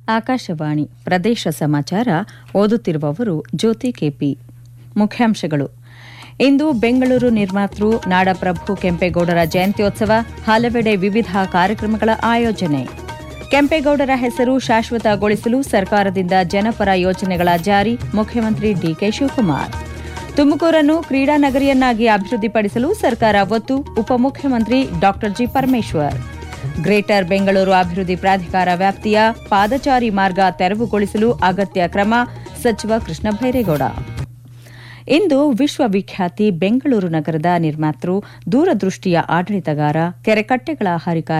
ಆಕಾಶವಾಣಿ ಪ್ರದೇಶ ಸಮಾಚಾರ ಓದುತ್ತಿರುವವರು ಜ್ಯೋತಿ ಕೆಪಿ ಮುಖ್ಯಾಂಶಗಳು ಇಂದು ಬೆಂಗಳೂರು ನಿರ್ಮಾತೃ ನಾಡಪ್ರಭು ಕೆಂಪೇಗೌಡರ ಜಯಂತ್ಯೋತ್ಸವ ಹಲವೆಡೆ ವಿವಿಧ ಕಾರ್ಯಕ್ರಮಗಳ ಆಯೋಜನೆ ಕೆಂಪೇಗೌಡರ ಹೆಸರು ಶಾಶ್ವತಗೊಳಿಸಲು ಸರ್ಕಾರದಿಂದ ಜನಪರ ಯೋಜನೆಗಳ ಜಾರಿ ಮುಖ್ಯಮಂತ್ರಿ ಡಿಕೆ ಶಿವಕುಮಾರ್ ತುಮಕೂರನ್ನು ಕ್ರೀಡಾ ನಗರಿಯನ್ನಾಗಿ ಅಭಿವೃದ್ಧಿಪಡಿಸಲು ಸರ್ಕಾರ ಒತ್ತು ಉಪಮುಖ್ಯಮಂತ್ರಿ ಡಾ ಜಿ ಪರಮೇಶ್ವರ್ ಗ್ರೇಟರ್ ಬೆಂಗಳೂರು ಅಭಿವೃದ್ಧಿ ಪ್ರಾಧಿಕಾರ ವ್ಯಾಪ್ತಿಯ ಪಾದಚಾರಿ ಮಾರ್ಗ ತೆರವುಗೊಳಿಸಲು ಅಗತ್ಯ ಕ್ರಮ ಸಚಿವ ಕೃಷ್ಣ ಭೈರೇಗೌಡ ಇಂದು ವಿಶ್ವವಿಖ್ಯಾತಿ ಬೆಂಗಳೂರು ನಗರದ ನಿರ್ಮಾತೃ ದೂರದೃಷ್ಟಿಯ ಆಡಳಿತಗಾರ ಕೆರೆಕಟ್ಟೆಗಳ ಹರಿಕಾರ